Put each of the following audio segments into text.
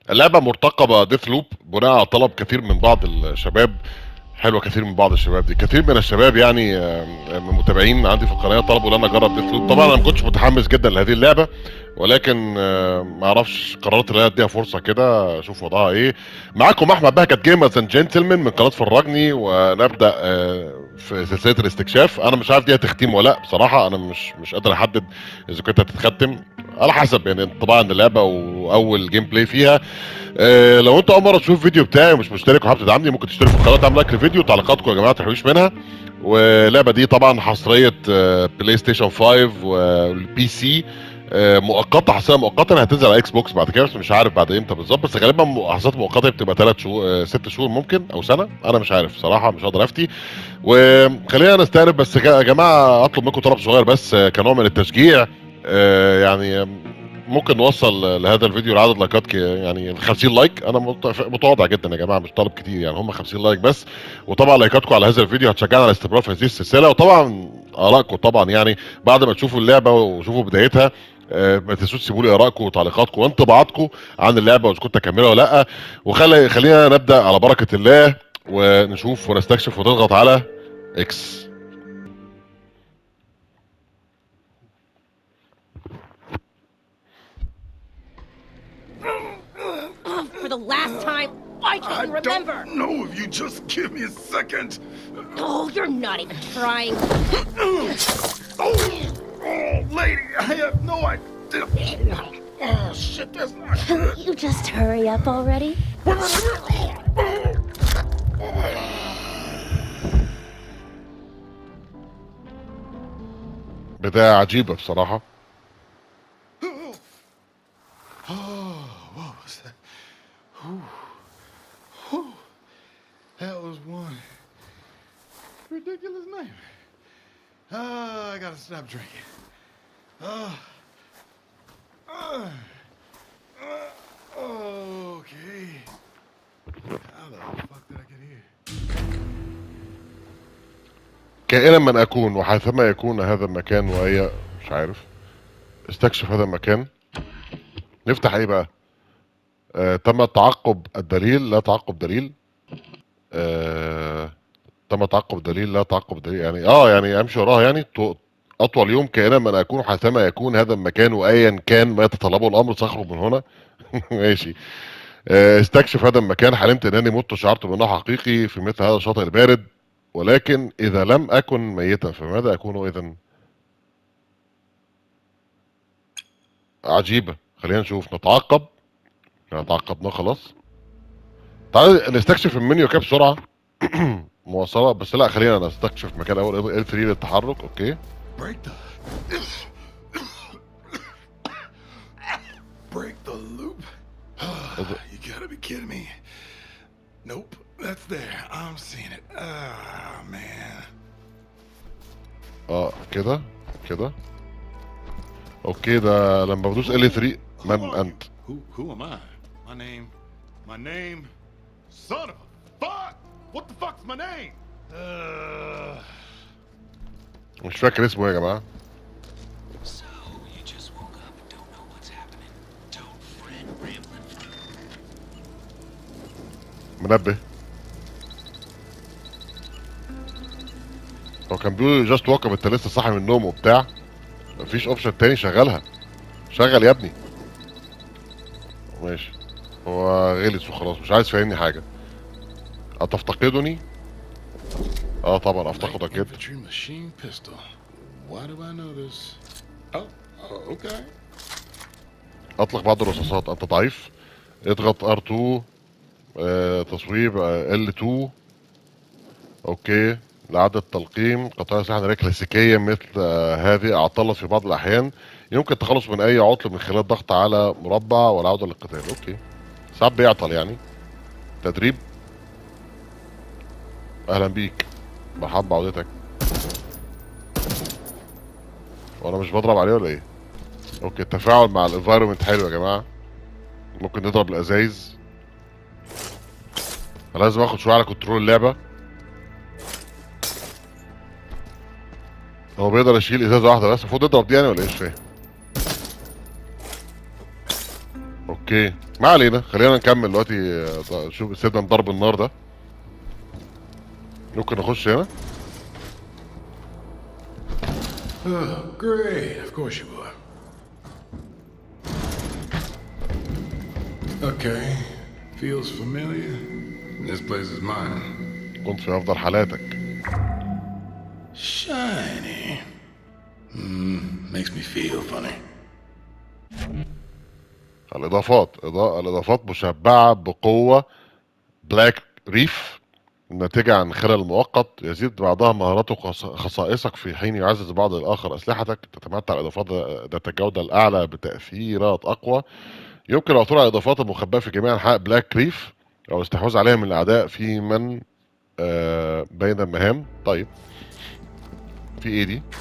اللعبه مرتقبه ديث لوب بناء على طلب كثير من بعض الشباب حلوه كثير من بعض الشباب دي كثير من الشباب يعني آه، من المتابعين عندي في القناه طلبوا ان انا اجرب ديث لوب طبعا انا ما كنتش متحمس جدا لهذه اللعبه ولكن آه، ما اعرفش قررت ان انا اديها فرصه كده اشوف وضعها ايه معاكم احمد بهجت جيمرز اند جنتلمان من قناه فرجني ونبدا آه، في سلسله الاستكشاف انا مش عارف دي هتختم ولا لا بصراحه انا مش مش قادر احدد اذا كنت هتتختم على حسب يعني طبعا اللعبه واول جيم بلاي فيها آه، لو انت اول مره تشوف الفيديو بتاعي ومش مشترك وحابب تدعمني ممكن تشترك في القناه تعمل لايك للفيديو تعليقاتكم يا جماعه ما تحرموش منها واللعبه دي طبعا حصريه آه، بلاي ستيشن 5 والبي سي آه، مؤقته حصريه مؤقته هتنزل على اكس بوكس بعد كده بس مش عارف بعد امتى بالظبط بس غالبا حصريات مؤقته بتبقى ثلاث شهور آه، ست شهور ممكن او سنه انا مش عارف صراحه مش هقدر افتي وخلينا نستأنف بس يا جماعه اطلب منكم طلب صغير بس آه، كنوع من التشجيع آه، يعني ممكن نوصل لهذا الفيديو لعدد لايكات ك- يعني 50 لايك انا مت- متواضع جدا يا جماعه مش طالب كتير يعني هم 50 لايك بس وطبعا لايكاتكم على هذا الفيديو هتشجعنا على الاستمرار في هذه السلسله وطبعا ارائكم طبعا يعني بعد ما تشوفوا اللعبه وتشوفوا بدايتها آه، ما تنسوش تسيبوا لي ارائكم وتعليقاتكم وانطباعاتكم عن اللعبه واذا كنت اكملها ولا لا وخلي خلينا نبدا على بركه الله ونشوف ونستكشف ونضغط على اكس For the last time, I can't I even remember. don't know if you just give me a second. Oh, you're not even trying. Oh, oh, lady, I have no idea. Oh, shit, that's not good. You just hurry up already. بدايه عجيبه بصراحه What was that? Whew. Whew. That was one ridiculous name. Ah, I gotta stop drinking. Ah. Ah. Ah. okay. How the fuck did I get here? كائنا من اكون وحيثما يكون هذا المكان وهي مش عارف استكشف هذا المكان نفتح ايه بقى آه تم تعقب الدليل لا تعقب دليل آه تم تعقب دليل لا تعقب دليل يعني اه يعني امشي وراها يعني ط- اطول يوم كائنا من اكون حيثما يكون هذا المكان وايا كان ما يتطلبه الامر ساخرج من هنا ماشي آه، استكشف هذا المكان حلمت انني مت وشعرت بانه حقيقي في مثل هذا الشاطئ البارد ولكن اذا لم اكن ميتا فماذا اكون اذا عجيبه خلينا نشوف نتعقب احنا تعقبناه خلاص تعال نستكشف المنيو كده بسرعه مواصله بس لا خلينا نستكشف مكان اول ال 3 للتحرك اوكي Break the. Break the loop? you gotta be kidding me. Nope, that's there. I'm seeing it. Ah, man. اه كده كده اوكي ده لما بدوس ال 3 Who من are you? انت Who who am I? My name. My name. Son of a fuck! What the fuck's my name? Uh, مش فاكر اسمه ايه يا جماعه So, you just woke up and don't know what's happening. Don't fret, Ramblin'. منبه هو كان بيقول جاست ووك اب انت لسه صاحي من النوم وبتاع مفيش اوبشن تاني شغلها شغل يا ابني ماشي هو غلس وخلاص مش عايز يفهمني حاجه هتفتقدني اه طبعا افتقدك جدا infantry machine pistol. Why do I know this? Oh, oh okay. اطلق بعض الرصاصات انت ضعيف اضغط ار2 آه تصويب آه ال2 اوكي لعدد تلقيم قطايع سلاح ناريه كلاسيكيه مثل آه هذه اعطلت في بعض الاحيان يمكن التخلص من اي عطل من خلال الضغط على مربع والعوده للقتال اوكي ساعات بيعطل يعني تدريب اهلا بيك مرحبا بعودتك وانا مش بضرب عليه ولا ايه اوكي التفاعل مع الانفايرمنت حلو يا جماعه ممكن نضرب الازايز أنا لازم اخد شويه على كنترول اللعبه هو بيقدر يشيل ازازه واحده بس المفروض يضرب دي يعني ولا ايه مش فاهم اوكي ما علينا خلينا نكمل دلوقتي آه، شوف سيبنا من ضرب النار ده ممكن نخش هنا Oh, great. Of course you are. Okay. Feels familiar. This place is mine. كنت في افضل حالاتك Shiny. Hmm. Makes me feel funny. الاضافات إضاءة الاضافات مشبعه بقوه بلاك ريف ناتجة عن خلل مؤقت يزيد بعضها مهارات وخص- خصائصك في حين يعزز بعض الآخر أسلحتك تتمتع الإضافات ذات الجودة الأعلى بتأثيرات أقوى يمكن العثور على الإضافات المخبأة في جميع أنحاء بلاك ريف أو الاستحواذ عليها من الأعداء في من آه بين المهام طيب في إيه دي؟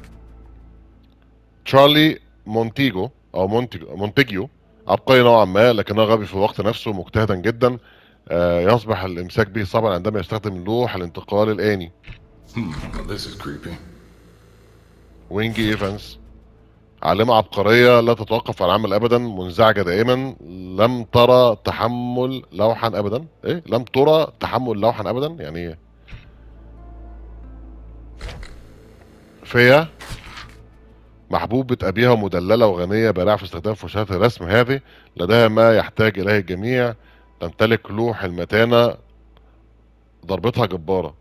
تشارلي مونتيجو أو مونتيجو مونتيجيو عبقري نوعا ما لكنه غبي في الوقت نفسه مجتهدا جدا آه، يصبح الامساك به صعبا عندما يستخدم لوح الانتقال الآني Hmm. Well, this is creepy. وينجي ايفانس عالمة عبقرية لا تتوقف عن العمل ابدا منزعجة دائما لم ترى تحمل لوحا ابدا ايه لم ترى تحمل لوحا ابدا يعني ايه فيا محبوبة أبيها ومدللة وغنية بارعة في استخدام فرشاة الرسم هذه لديها ما يحتاج إليه الجميع تمتلك لوح المتانة ضربتها جبارة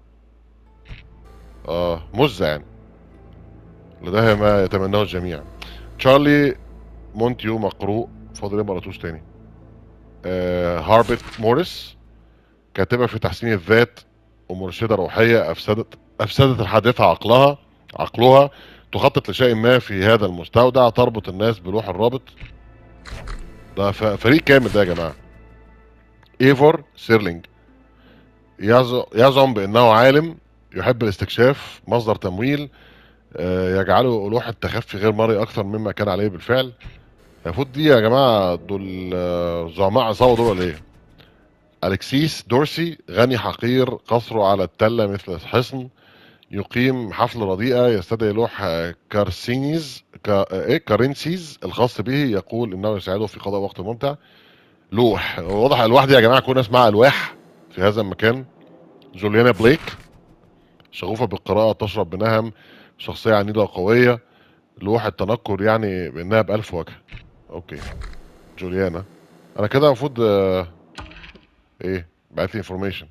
آه مزة يعني لديها ما يتمناه الجميع تشارلي مونتيو مقروء فاضل ايه ما قرأتوش تاني آه هاربت موريس كاتبة في تحسين الذات ومرشدة روحية أفسدت أفسدت الحادثة عقلها عقلها تخطط لشيء ما في هذا المستودع تربط الناس بلوح الرابط ده ف- فريق كامل ده يا جماعة ايفور سيرلينج يز- يزعم بأنه عالم يحب الاستكشاف مصدر تمويل آه، يجعله لوحة تخفي غير مرئي أكثر مما كان عليه بالفعل المفروض دي يا جماعة دول آه، زعماء عصابة دول ولا إيه؟ ألكسيس دورسي غني حقير قصره على التلة مثل حصن يقيم حفل رديئة يستدعي لوح آه، كارسينيز كا آه، إيه كارينسيز الخاص به يقول إنه يساعده في قضاء وقت ممتع لوح واضح الألواح دي يا جماعة كل الناس معاها ألواح في هذا المكان جوليانا بليك شغوفة بالقراءة تشرب بنهم شخصية عنيدة وقوية لوح التنكر يعني بانها بألف وجه اوكي جوليانا انا كده المفروض آه، ايه بعت لي انفورميشن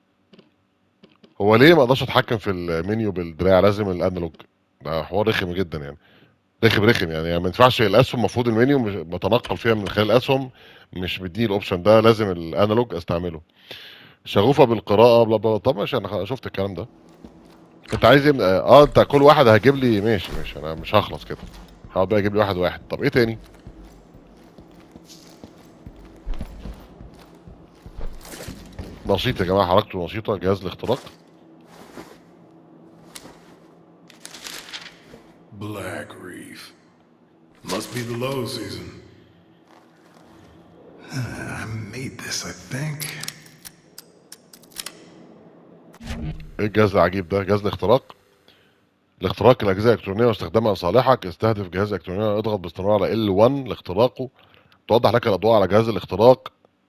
هو ليه ما اقدرش اتحكم في المنيو بالدراع لازم الانالوج ده حوار رخم جدا يعني رخم رخم يعني, يعني ما ينفعش الاسهم المفروض المنيو مش بتنقل فيها من خلال الاسهم مش بيديني الاوبشن ده لازم الانالوج استعمله شغوفه بالقراءه بلا بلا طب ماشي انا شفت الكلام ده انت عايز ايه اه انت كل واحد هجيب لي ماشي ماشي انا مش هخلص كده هقعد بقى اجيب لي واحد واحد طب ايه تاني نشيط يا جماعه حركته نشيطه جهاز الاختراق Black Reef. Must be the low season. I made this, I think. ايه الجهاز العجيب ده جهاز الاختراق لاختراق الاجهزه الالكترونيه واستخدامها لصالحك استهدف جهاز الكتروني اضغط باستمرار على L1 لاختراقه توضح لك الاضواء على جهاز الاختراق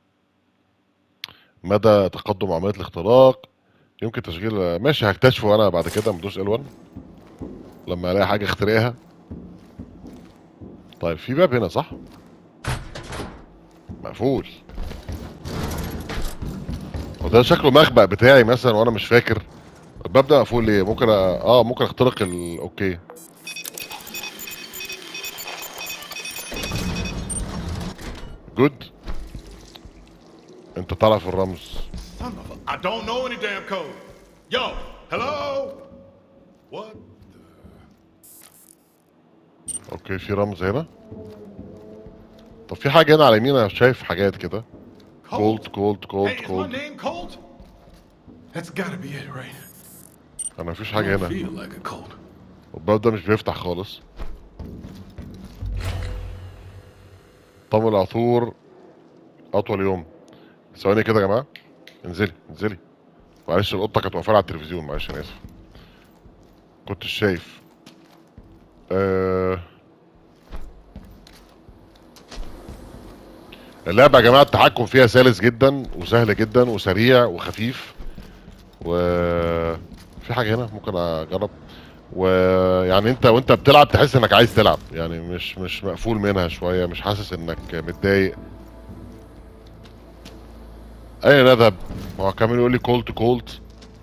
مدى تقدم عمليه الاختراق يمكن تشغيل ماشي هكتشفه انا بعد كده مدوس L1 لما الاقي حاجه اخترقها طيب في باب هنا صح مقفول وده شكله مخبأ بتاعي مثلا وانا مش فاكر الباب ده مقفول ليه ممكن أ... اه ممكن اخترق ال... اوكي جود انت تعرف الرمز Son of a- I don't know any damn code. Yo, hello? What? اوكي في رمز هنا طب في حاجه هنا على يمين انا شايف حاجات كده كولد كولد Hey, كولد is my كولد name Colt? That's gotta be it, right? انا مفيش I حاجه don't هنا feel like a Colt. الباب ده مش بيفتح خالص طب العثور اطول يوم ثواني كده يا جماعه انزلي انزلي معلش القطه كانت واقفه على التلفزيون معلش انا اسف كنتش شايف آه... اللعبه يا جماعه التحكم فيها سلس جدا وسهل جدا وسريع وخفيف و في حاجه هنا ممكن اجرب ويعني انت وانت بتلعب تحس انك عايز تلعب يعني مش مش مقفول منها شويه مش حاسس انك متضايق اين نذهب هو كمان يقول لي كولت كولت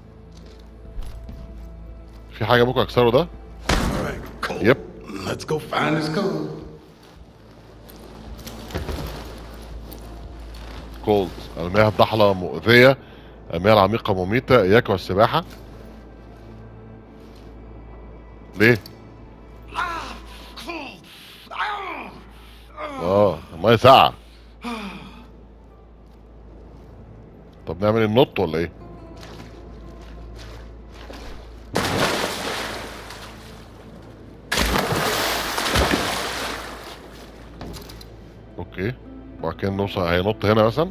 في حاجه ممكن اكسره ده All right, Colt. Yep. Let's go find this code. كولد المياه الضحلة مؤذية المياه العميقة مميتة إياك والسباحة ليه؟ اه المية ساقعة طب نعمل النط ولا ايه؟ اوكي وبعد كده نوصل هينط هنا مثلا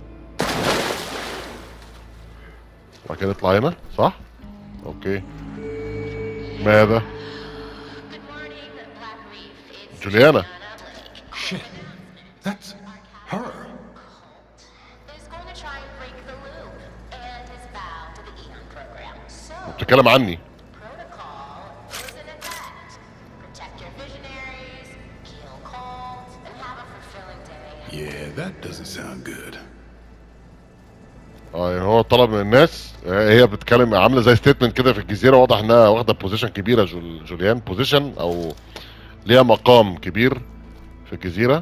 وبعد كده نطلع هنا صح؟ اوكي ماذا؟ Good morning, Black Reef. It's Juliana. Blake. Shit. That's her. Is going to try and break the loop and is bound to the Eon program. So, بتتكلم عني protocol is in effect. Protect your visionaries, kill Colt, and have a fulfilling day. Yeah, that doesn't sound good. اه يعني هو طلب من الناس آه، هي بتتكلم عامله زي ستيتمنت كده في الجزيره واضح انها واخده بوزيشن كبيره جول جوليان بوزيشن او ليها مقام كبير في الجزيره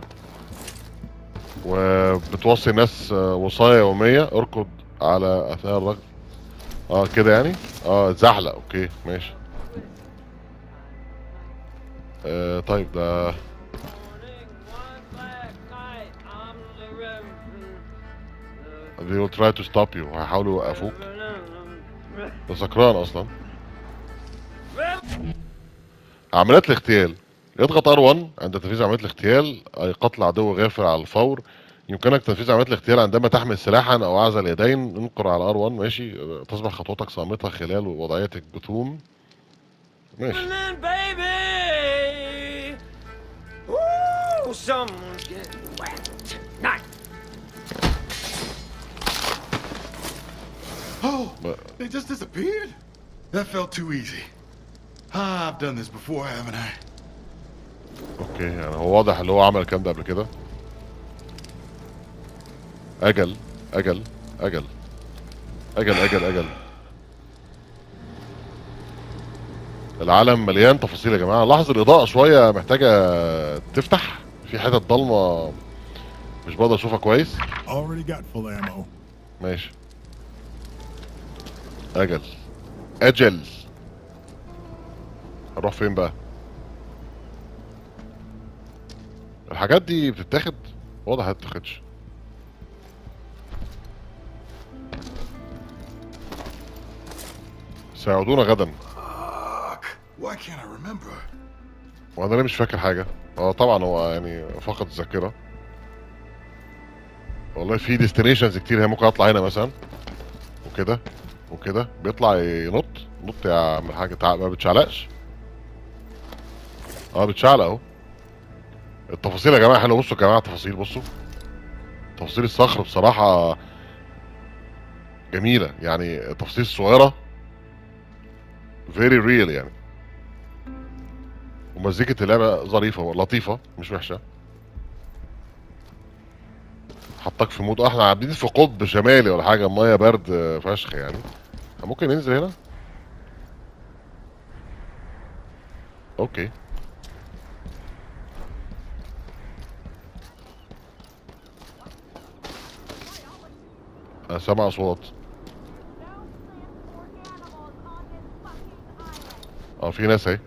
وبتوصي الناس آه، وصايا يوميه اركض على اثار الرجل اه كده يعني اه زحلق اوكي ماشي آه طيب ده they will try to stop you هيحاولوا يوقفوك ده سكران اصلا عمليات الاغتيال اضغط R1 عند تنفيذ عملية الاغتيال أي قتل عدو غافل على الفور يمكنك تنفيذ عملية الاغتيال عندما تحمل سلاحا أو أعزى اليدين انقر على R1 ماشي تصبح خطوتك صامتة خلال وضعية الجثوم ماشي Then, baby! Woo! Someone's getting wet tonight. Oh, But- they just disappeared? That felt too easy. Ah, I've done this before, haven't I? اوكي يعني هو واضح اللي هو عمل الكلام ده قبل كده اجل اجل اجل اجل اجل اجل العالم مليان تفاصيل يا جماعه لاحظ الاضاءه شويه محتاجه تفتح في حتت ضلمه مش بقدر اشوفها كويس Already got full ammo. ماشي اجل اجل هروح فين بقى الحاجات دي بتتاخد واضح ما بتتاخدش سيعودون غدا Fuck. Why can't I remember? وانا ليه مش فاكر حاجه اه طبعا هو يعني فقد الذاكره والله في ديستنيشنز كتير هي ممكن اطلع هنا مثلا وكده وكده بيطلع ينط نط يا عم الحاج تع... ما بتشعلقش اه بتشعلق اهو التفاصيل يا جماعه حلوه بصوا يا جماعه التفاصيل بصوا تفاصيل الصخر بصراحه جميله يعني التفاصيل الصغيره فيري ريل يعني ومزيكة اللعبة ظريفة ولطيفة مش وحشة حطك في مود احنا قاعدين في قطب شمالي ولا حاجة المية برد فشخ يعني ممكن ننزل هنا اوكي انا سامع اصوات اه في ناس اهي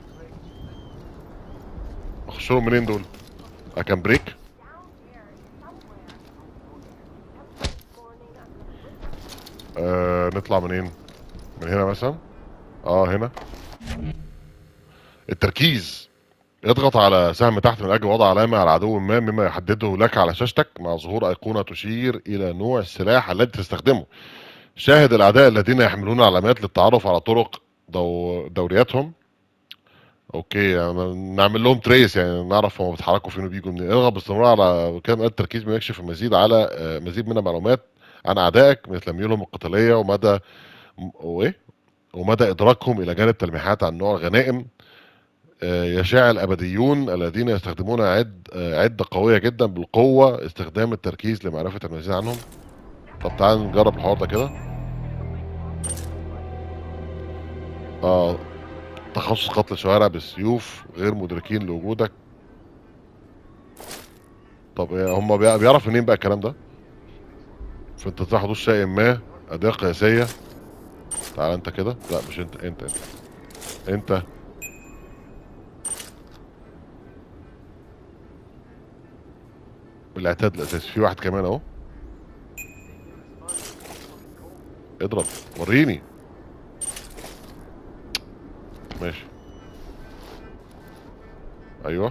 اخش لهم منين دول اكن بريك آه نطلع منين من هنا مثلا اه هنا التركيز اضغط على سهم تحت من اجل وضع علامه على عدو ما مما يحدده لك على شاشتك مع ظهور ايقونه تشير الى نوع السلاح الذي تستخدمه شاهد الاعداء الذين يحملون علامات للتعرف على طرق دو... دورياتهم اوكي يعني نعمل لهم تريس يعني نعرف هم بيتحركوا فين وبيجوا منين ارغب باستمرار على كده مدى التركيز بيكشف المزيد على آه، مزيد من المعلومات عن اعدائك مثل ميولهم القتاليه ومدى م- وايه ومدى ادراكهم الى جانب تلميحات عن نوع الغنائم آه، يشاع الابديون الذين يستخدمون عد آه، عده قويه جدا بالقوه استخدام التركيز لمعرفه المزيد عنهم طب تعال نجرب الحوار ده كده اه تخصص قتل الشوارع بالسيوف غير مدركين لوجودك طب إيه هم بيع- بيعرف منين بقى الكلام ده في انتزاع حدوث شيء ما اداة قياسية تعال انت كده لا مش انت انت انت انت الاعتاد الاساسي في واحد كمان اهو اضرب وريني ماشي ايوه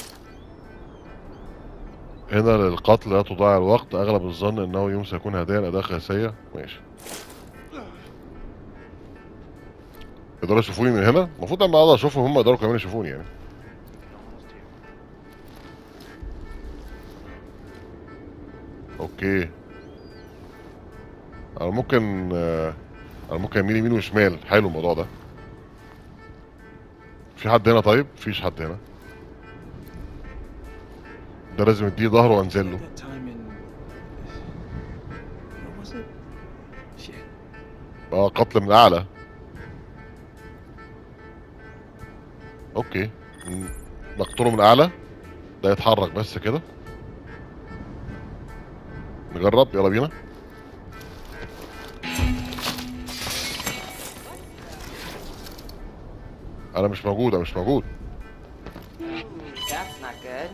هنا للقتل لا تضيع الوقت اغلب الظن انه يوم سيكون هدايا اداة قياسية ماشي يقدروا يشوفوني من هنا المفروض لما اقدر اشوفهم هم يقدروا كمان يشوفوني يعني اوكي انا ممكن آه، انا ممكن يمين يمين وشمال حلو الموضوع ده في حد هنا طيب مفيش حد هنا ده لازم اديه ظهره وانزل له That time in. Where was it? Shit. اه قتل من اعلى اوكي م- نقتله من اعلى ده يتحرك بس كده نجرب يلا بينا انا مش موجود انا مش موجود That's not good.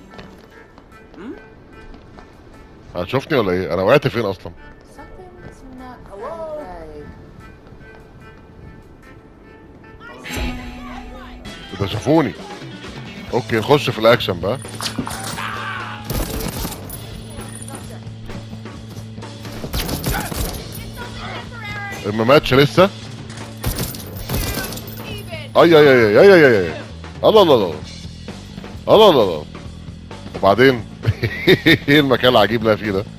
هتشوفني ولا ايه انا وقعت فين اصلا Something's not quite right. ده شافوني اوكي نخش في الاكشن بقى ما ماتش لسه اي اي اي اي اي اي اي الله الله الله الله الله الله وبعدين ايه المكان العجيب اللي أنا فيه ده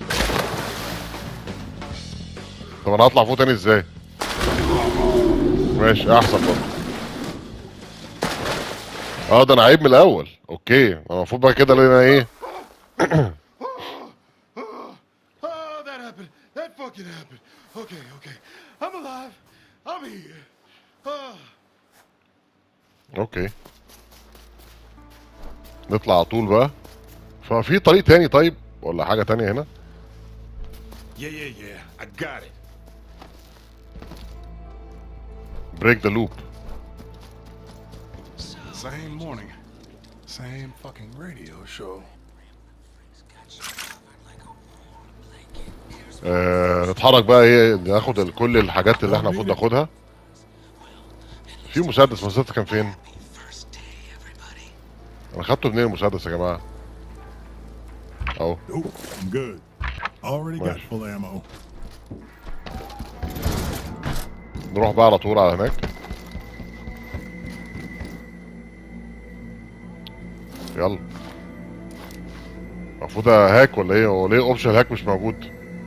طب انا هطلع فوق تاني ازاي ماشي احسن برضه اه ده انا عيب من الاول اوكي أنا المفروض بقى كده لنا ايه Oh, that happened. That fucking happened. Okay, okay. I'm alive. I'm here. Oh. اوكي نطلع على طول بقى ففي طريق تاني طيب ولا حاجة تانية هنا Yeah, yeah, yeah. I got it. بريك ذا لوب Same morning. Same fucking radio show. آه نتحرك بقى ايه ناخد ال- كل الحاجات اللي احنا المفروض ناخدها في مسدس مسدس كان فين First day, everybody. انا خدته منين المسدس يا جماعة اهو Nope, I'm good. Already got Nice. full ammo. نروح بقى على طول على هناك يلا المفروض هاك ولا ايه هو ليه اوبشن هاك مش موجود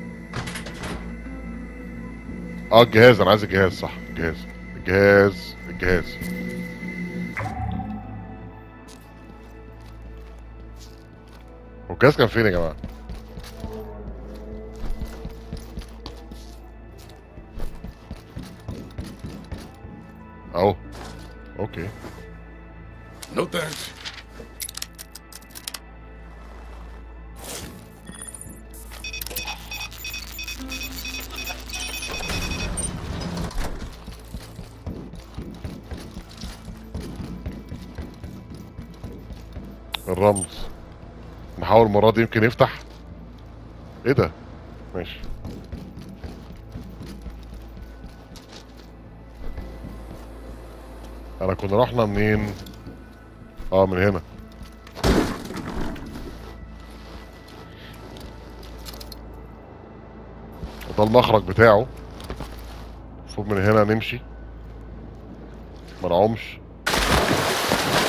اه الجهاز انا عايز الجهاز صح الجهاز الجهاز الجهاز هو الجهاز كان فين يا جماعه اهو اوكي No thanks. الرمز نحاول المرة دي يمكن يفتح ايه ده ماشي انا كنا رحنا منين اه من هنا ده المخرج بتاعه المفروض من هنا نمشي ما نعومش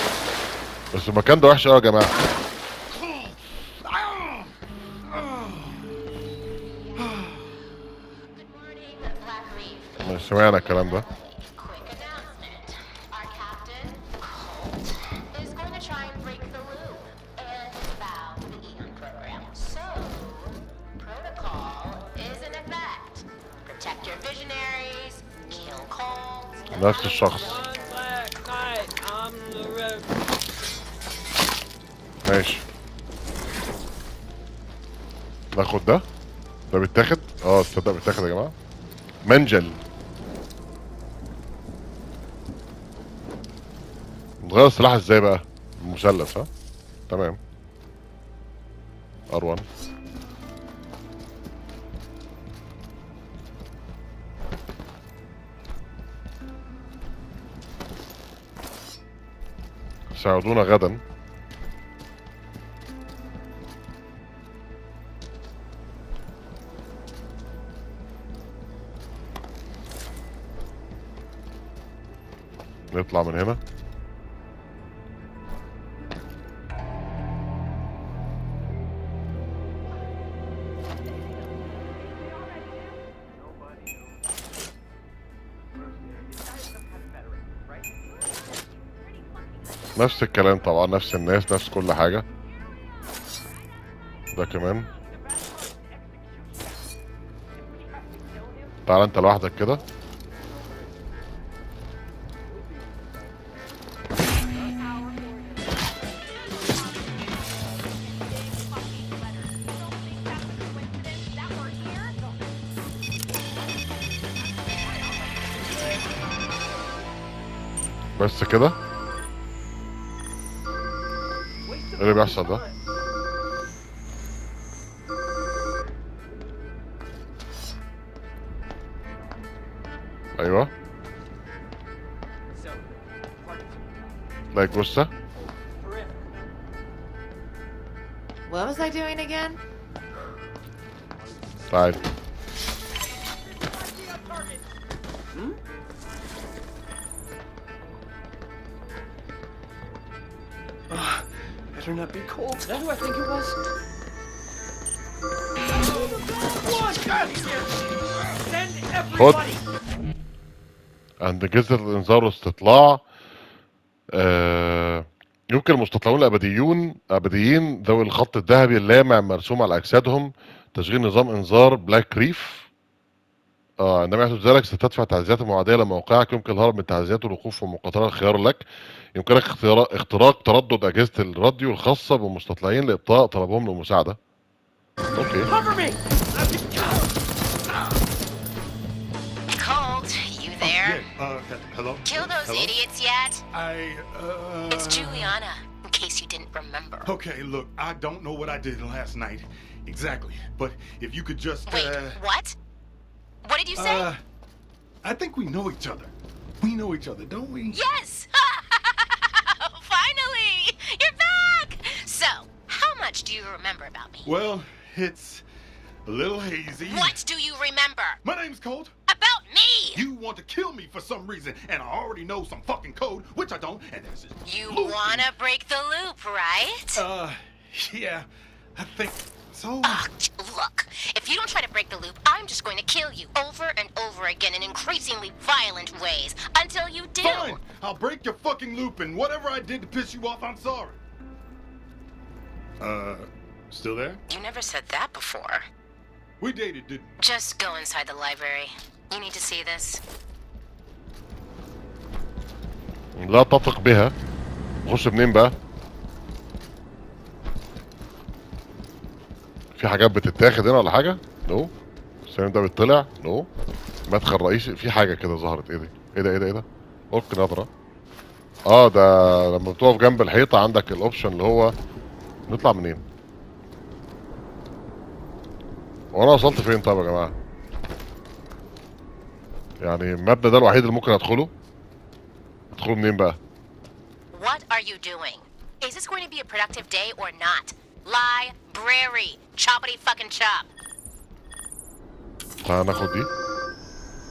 بس المكان ده وحش قوي يا جماعه Good morning, Black Reef. مش سمعنا الكلام ده Quick announcement. Our captain, Colt, is going to try and break the loop and disavow the Eden program. So, protocol is in effect. Protect your visionaries, kill Colt, and نفس الشخص One black knight on the road. ماشي ناخد ده ده بيتاخد اه تصدق بيتاخد يا جماعه منجل نغير السلاح ازاي بقى المثلث ها تمام ار1 ساعدونا غدا نطلع من هنا نفس الكلام طبعا نفس الناس نفس كل حاجة ده كمان تعال انت لوحدك كده بس كده ايه اللي بيحصل ده ايوه So, لايك جثة terrific. What was I doing again? تعال Better not be cold. Is that who I think it was? One, get here! Send everybody! عند جزر الانذار واستطلاع آه يمكن المستطلعون الابديون ابديين ذوي الخط الذهبي اللامع مرسوم على اجسادهم تشغيل نظام انذار بلاك ريف آه عندما يحدث ذلك ستدفع تعزيزات معادية لموقعك يمكن الهرب من تعزيزات والوقوف ومقاطعة الخيار لك يمكنك اختيار- اختراق تردد أجهزة الراديو الخاصة بالمستطلعين لإبطاء طلبهم للمساعدة أوكي Cover me! I've been Colt, you there? Yeah, uh, he- hello? Kill those Hello? idiots yet? I, uh... It's Juliana, in case you didn't remember. Okay, look, I don't know what I did last night. Exactly. But if you could just, Wait, uh... what? What did you say? Uh, I think we know each other. We know each other, don't we? Yes! Finally! You're back! So, how much do you remember about me? Well, it's a little hazy. What do you remember? My name's Colt. About me! You want to kill me for some reason, and I already know some fucking code, which I don't, and there's this You loop. wanna break the loop, right? Uh, yeah, I think so. Ugh, look, if you don't try to break the loop, I'm just going to kill you over and over again in increasingly violent ways until you do. Fine, I'll break your fucking loop, and whatever I did to piss you off, I'm sorry. Uh, still there? You never said that before. We dated, didn't we? Just go inside the library. You need to see this. لا تثق بها نخش منين بقى في حاجات بتتاخد هنا ولا حاجة نو السلم ده بيطلع نو مدخل رئيسي في حاجة كده ظهرت ايه دي ايه ده ايه ده ايه ده اوك نظرة اه ده لما بتقف جنب الحيطة عندك الاوبشن اللي هو نطلع منين وانا وصلت فين طب يا جماعة يعني المبنى ده الوحيد اللي ممكن ادخله ادخله منين بقى What are you doing? Is this going to be a productive day or not? Library. Choppity fucking chop. تعال ناخد دي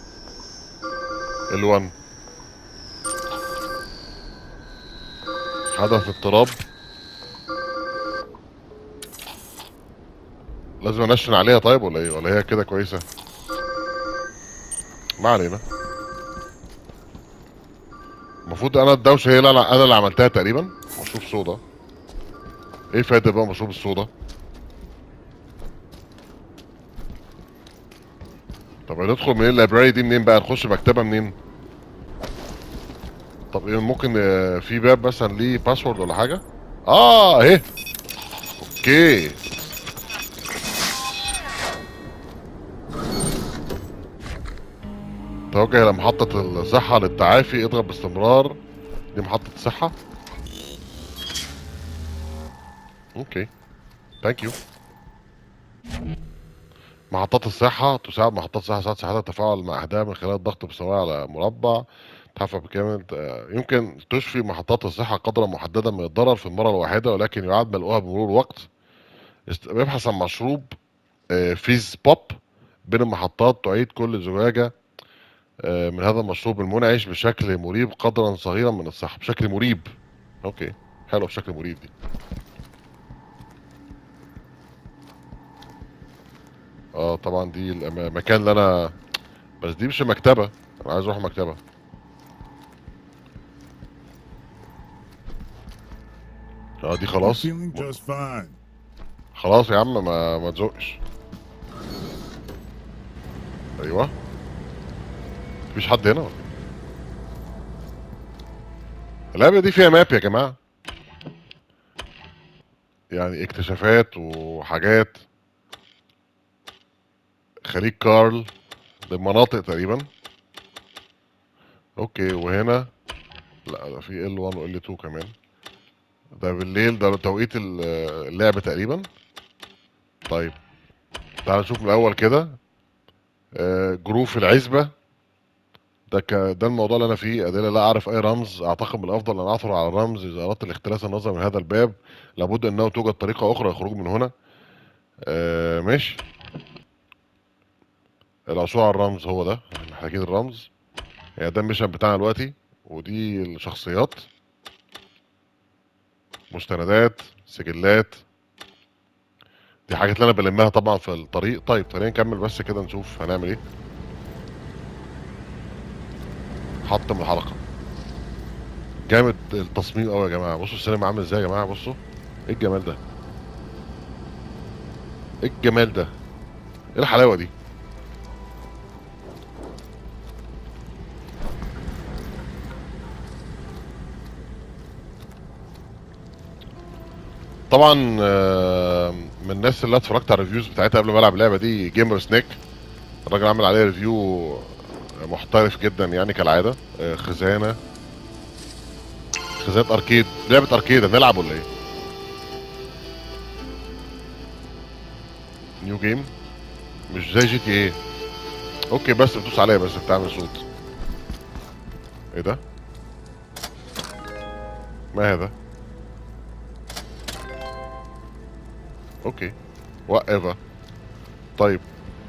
ال1 حدث اضطراب لازم انشن عليها طيب ولا ايه ولا هي كده كويسه ما علينا المفروض انا الدوشه هي اللي انا أنا اللي عملتها تقريبا مشروب صودا ايه فايده بقى مشروب الصودا طب هندخل من اللايبراري دي منين بقى نخش مكتبه منين طب ايه ممكن آه، في باب مثلا ليه باسورد ولا حاجه اه اهي اوكي توجه الى محطة الصحة للتعافي اضغط باستمرار دي محطة الصحة اوكي ثانك يو محطات الصحة تساعد محطات الصحة ساعد صحتها التفاعل مع أهداف من خلال الضغط بسرعة على مربع تحفة بكامل آه، يمكن تشفي محطات الصحة قدرا محددا من الضرر في المرة الواحدة ولكن يعاد ملؤها بمرور الوقت است- بيبحث عن مشروب آه، فيز بوب بين المحطات تعيد كل زجاجة آه، من هذا المشروب المنعش بشكل مريب قدرا صغيرا من الصحة بشكل مريب اوكي حلو بشكل مريب دي اه طبعا دي الأما- المكان اللي انا بس دي مش مكتبة انا عايز اروح مكتبة اه دي I'm خلاص feeling just fine. خلاص يا عم ما ما تزقش ايوه مفيش حد هنا ولا إيه؟ اللعبة دي فيها ماب يا جماعة يعني اكتشافات وحاجات خليج كارل دي مناطق تقريبا اوكي وهنا لا ده في ال 1 وال 2 كمان ده بالليل ده توقيت ال- اللعب تقريبا طيب تعال نشوف من الاول كده آه، جروف العزبة ده ك... ده الموضوع اللي انا فيه ادله لا اعرف اي رمز اعتقد من الافضل ان اعثر على الرمز اذا اردت الاختلاس النظر من هذا الباب لابد انه توجد طريقه اخرى للخروج من هنا آه ماشي العثور على الرمز هو ده احنا محتاجين الرمز يعني ده الميشن بتاعنا دلوقتي ودي الشخصيات مستندات سجلات دي حاجات اللي انا بلمها طبعا في الطريق طيب خلينا نكمل بس كده نشوف هنعمل ايه حطم الحلقه جامد التصميم قوي يا جماعه بصوا السينما عامل ازاي يا جماعه بصوا ايه الجمال ده ايه الجمال ده ايه الحلاوه دي طبعا آه، من الناس اللي اتفرجت على الريفيوز بتاعتها قبل ما العب اللعبه دي جيمر سنيك الراجل عامل عليها ريفيو محترف جدا يعني كالعاده آه، خزانه خزانه اركيد لعبه اركيد هنلعب ولا ايه نيو جيم مش زي جي تي ايه اوكي بس بتدوس عليها بس بتعمل صوت ايه ده ما هذا اوكي وقفها طيب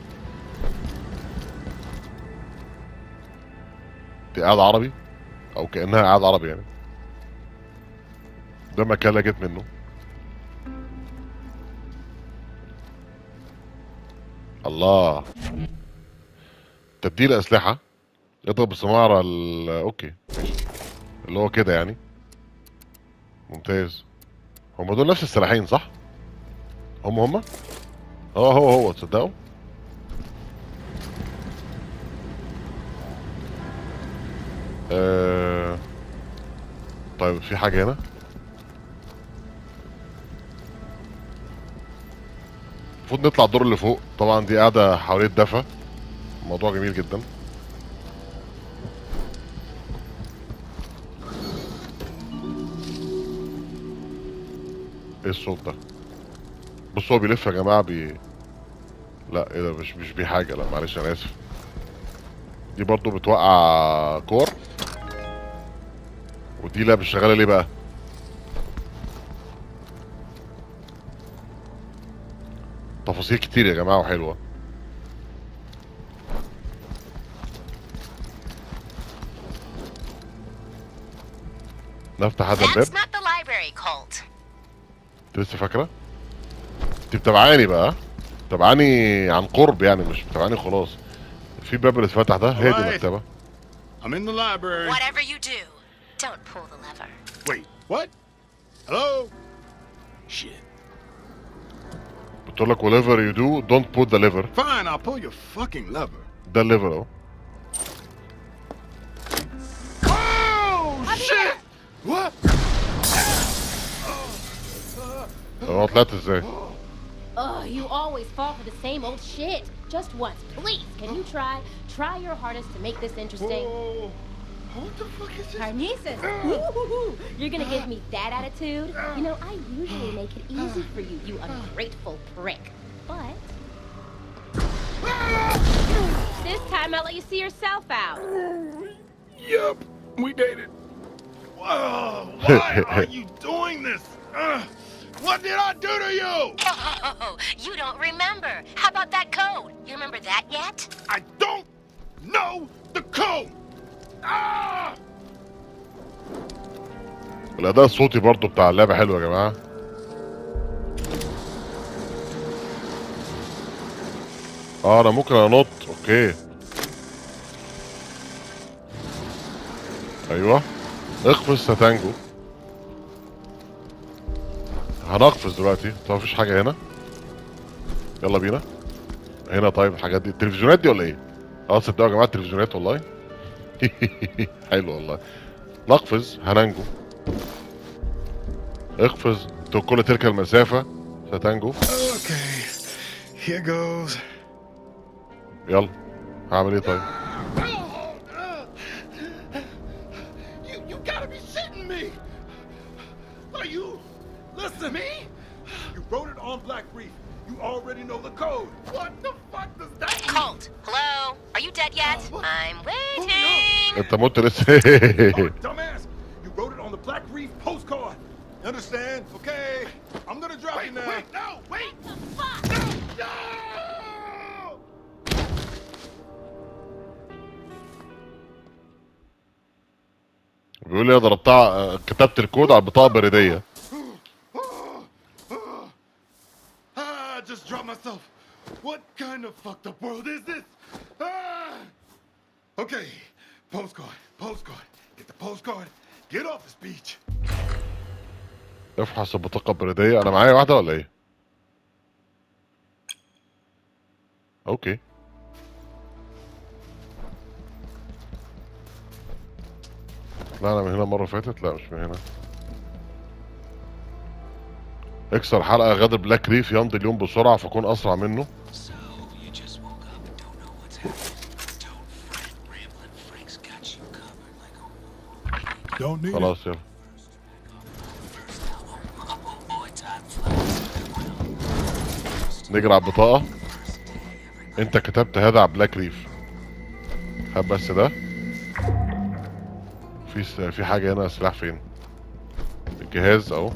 دي قاعد عربي او كانها قاعد عربي يعني ده مكان اللي جت منه الله تبديل اسلحه اضرب السمارة ال اوكي ماشي اللي هو كده يعني ممتاز هم دول نفس السلاحين صح هم هم اه هو هو تصدقوا آه... طيب في حاجة هنا المفروض نطلع الدور اللي فوق طبعا دي قاعدة حوالين الدفا موضوع جميل جدا ايه الصوت ده بص هو بيلف يا جماعة بي لا ايه ده مش مش بيه حاجة لا معلش انا اسف دي برضو بتوقع كور ودي لا مش شغالة ليه بقى تفاصيل كتير يا جماعة وحلوة نفتح هذا الباب That's not the worry, Colt. انت لسه فاكره انت متابعاني بقى متابعاني عن قرب يعني مش متابعاني خلاص في باب اللي اتفتح ده هي دي Alright. المكتبه I'm in the library. Whatever you do, don't pull the lever. Wait, what? Hello? Shit. بتقول لك whatever you do don't put the lever Fine, I'll pull your fucking lever. ده الليفر اهو Oh shit! What? هو طلعت ازاي Oh, you always fall for the same old shit. Just once, please. Can you try? Try your hardest to make this interesting. Whoa. What the fuck is this? Carnices! Woo-hoo-hoo. You're gonna give me that attitude? You know, I usually make it easy for you, you ungrateful prick. But. This time I'll let you see yourself out. Yup, we dated. Whoa, why are you doing this? Uh, what did I do to you? Oh, you don't remember. How about that code? You remember that yet? I don't know the code. Ah! الاداء الصوتي برضو بتاع اللعبه حلو يا جماعه اه انا ممكن انط اوكي ايوه اقفز ستانجو هنقفز دلوقتي طب مفيش حاجه هنا يلا بينا هنا طيب الحاجات دي التلفزيونات دي ولا ايه اه صدقوا يا جماعه التلفزيونات والله حلو والله نقفز هننجو اقفز كل تلك المسافة ستنجو Okay, here goes. يلا هعمل ايه طيب You, you gotta be shitting me! Are you? Listen, me? You wrote it on Black Reef. You already know the code. What the fuck does that mean? Colt, hello? Are you dead yet? I'm waiting. انت مت لسه Oh, dumbass! You wrote it on the Black Reef postcard. You understand? Okay. I'm gonna drop you now. Wait, no, wait! No! No! بيقول لي انا ضربتها كتبت الكود على البطاقة البريدية Ah, I just dropped myself. What kind of fucked up world is this? Ah! Okay, postcard, postcard. Get the postcard. Get off this beach. افحص البطاقة البريدية انا معايا واحدة ولا ايه؟ اوكي لا انا من هنا المرة اللي فاتت لا مش من هنا اكسر حلقة غادر بلاك ريف يمضي اليوم بسرعة فكون اسرع منه So, you just woke up and don't know what's happening. Don't fret, Ramblin' Frank's got you covered like a wall. Don't need it. خلاص يلا First album, oh, oh boy, time flies. نجري على البطاقة First day, every انت كتبت هذا على بلاك ريف هات بس ده في س... في حاجة هنا سلاح فين الجهاز اهو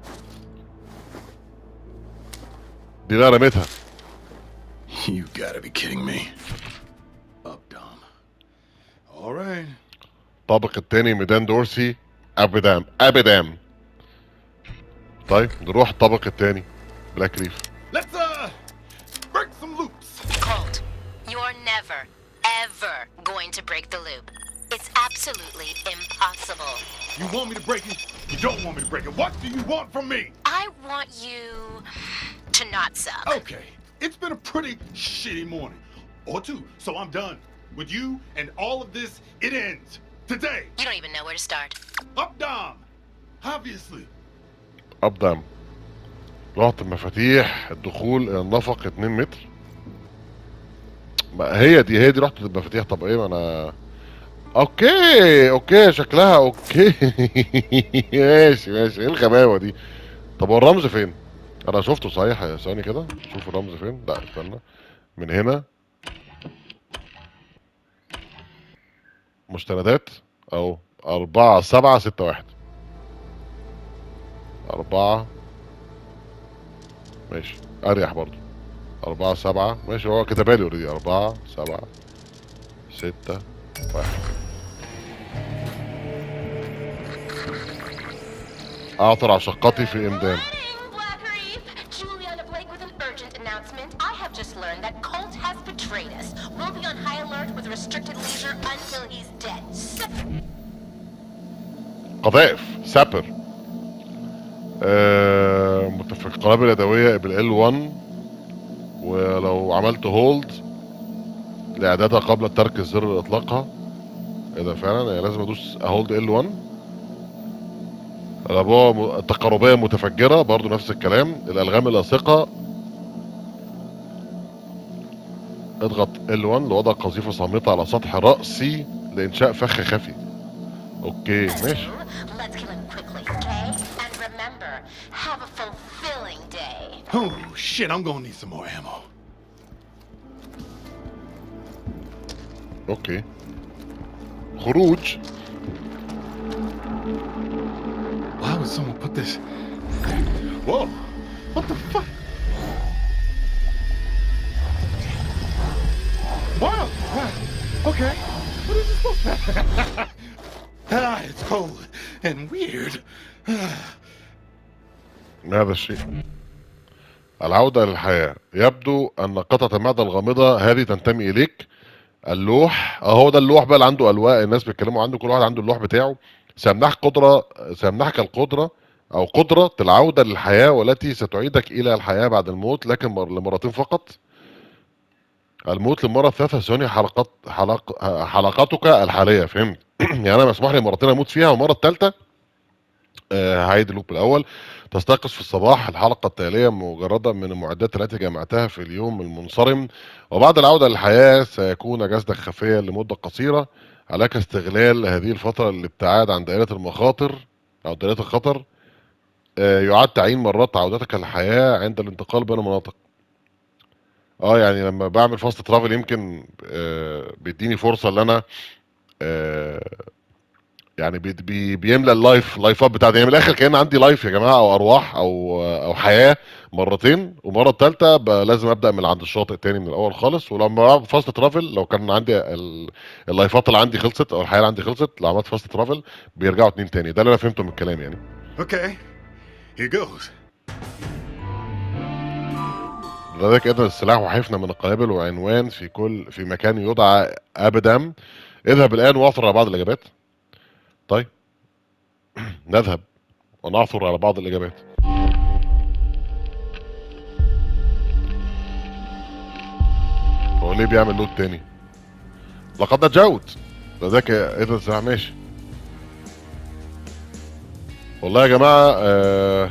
دي بقى رميتها You gotta be kidding me. Up, Dom. All right. الطابق التاني ميدان دورسي ابدام ابدام طيب نروح الطابق التاني بلاك ريف Let's uh break some loops. Colt, you're never, ever going to break the loop. It's absolutely impossible. You want me to break it? You don't want me to break it. What do you want from me? I want you to not suck. Okay, it's been a pretty shitty morning. Or two, so I'm done. With you and all of this, it ends. Today. You don't even know where to start. Up, Dom. Obviously. ابدام رحت مفاتيح الدخول الى النفق 2 متر ما هي دي هي دي رحت المفاتيح طب ايه ما انا اوكي اوكي شكلها اوكي ماشي ماشي ايه الغباوه دي طب هو الرمز فين انا شفته صحيح ثاني كده شوف الرمز فين لا استنى من هنا مستندات اهو أربعة سبعة ستة واحد أربعة ماشي أريح برضو أربعة سبعة ماشي هو كتبها لي اوريدي أربعة سبعة ستة واحد اعثر على شقتي في امدان Morning, Black Reef. Juliana Blake with an urgent announcement. I have just learned that Colt has betrayed us. We'll be on high alert with restricted leisure until he's dead. So- قذائف سابر آه متفق قنابل يدويه بال 1 ولو عملت هولد لاعدادها قبل ترك الزر اطلاقها ايه ده فعلا يعني لازم ادوس هولد ال 1 الابوه م- التقاربيه متفجره برضو نفس الكلام الالغام اللاصقه اضغط ال 1 لوضع قذيفه صامته على سطح راسي لانشاء فخ خفي اوكي ماشي Let's kill him quickly, okay? And remember, have a fulfilling day. Oh, shit, I'm gonna need some more ammo. اوكي خروج Why would someone put this? Whoa! What the fuck? Wow! wow. Okay. What is this supposed to Ah, it's cold and weird. ما هذا الشيء العودة للحياة يبدو أن قطعة المعدة الغامضة هذه تنتمي إليك اللوح أهو ده اللوح بقى اللي عنده ألواح الناس بيتكلموا عنده كل واحد عنده اللوح بتاعه سيمنحك قدرة سيمنحك القدرة أو قدرة العودة للحياة والتي ستعيدك إلى الحياة بعد الموت لكن مر- لمرتين فقط الموت للمرة الثالثة ثواني حلقات حلق حلقاتك الحالية فهمت يعني أنا مسموح لي مرتين أموت فيها والمرة الثالثة آه، هعيد اللوب الأول تستيقظ في الصباح الحلقة التالية مجردة من المعدات التي جمعتها في اليوم المنصرم وبعد العودة للحياة سيكون جسدك خفيا لمدة قصيرة عليك استغلال هذه الفترة للابتعاد عن دائرة المخاطر أو دائرة الخطر آه، يعاد تعيين مرات عودتك للحياة عند الانتقال بين المناطق اه يعني لما بعمل فاست ترافل يمكن آه، بيديني فرصة ان انا آه، يعني بي بي بيملى اللايف لايفات بتاعتي يعني من الاخر كان عندي لايف يا جماعه او ارواح او او حياه مرتين والمره الثالثه لازم ابدا من عند الشاطئ تاني من الاول خالص ولما بعمل فاست ترافل لو كان عندي ال- اللايفات اللي عندي خلصت او الحياه اللي عندي خلصت لو عملت فاست ترافل بيرجعوا اتنين تاني ده اللي انا فهمته من الكلام يعني Okay, here goes. لذلك اذن السلاح وحفنه من القنابل وعنوان في كل في مكان يدعى ابدام اذهب الان واعثر على بعض الاجابات طيب نذهب ونعثر على بعض الاجابات هو ليه بيعمل لود تاني لقد نجوت لذلك اذن السلاح ماشي والله يا جماعه آه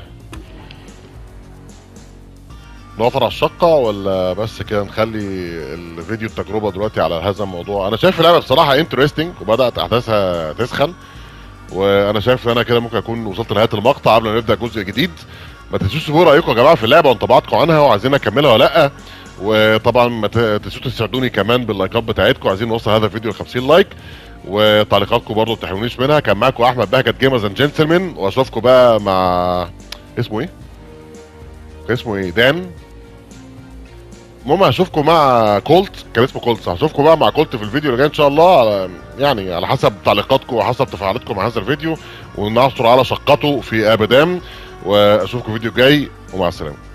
نقف على الشقة ولا بس كده نخلي الفيديو التجربة دلوقتي على هذا الموضوع انا شايف اللعبة بصراحة انترستنج وبدأت احداثها تسخن وانا شايف ان انا كده ممكن اكون وصلت لنهاية المقطع قبل ما نبدأ جزء جديد ما تنسوش تسيبوا رايكم يا جماعة في اللعبة وانطباعاتكم عنها وعايزين اكملها ولا لا وطبعا ما ت- تنسوش تساعدوني كمان باللايكات بتاعتكم عايزين نوصل هذا الفيديو ل 50 لايك وتعليقاتكم برضه ما تحرمونيش منها كان معاكم احمد بهجت جيمرز اند جنتلمان واشوفكم بقى مع اسمه ايه؟ اسمه ايه؟ دان المهم هشوفكم مع كولت كان اسمه كولت صح هشوفكم بقى مع كولت في الفيديو اللي جاي ان شاء الله على يعني على حسب تعليقاتكم وحسب تفاعلاتكم مع هذا الفيديو ونعثر على شقته في ابدام واشوفكم فيديو جاي ومع السلامه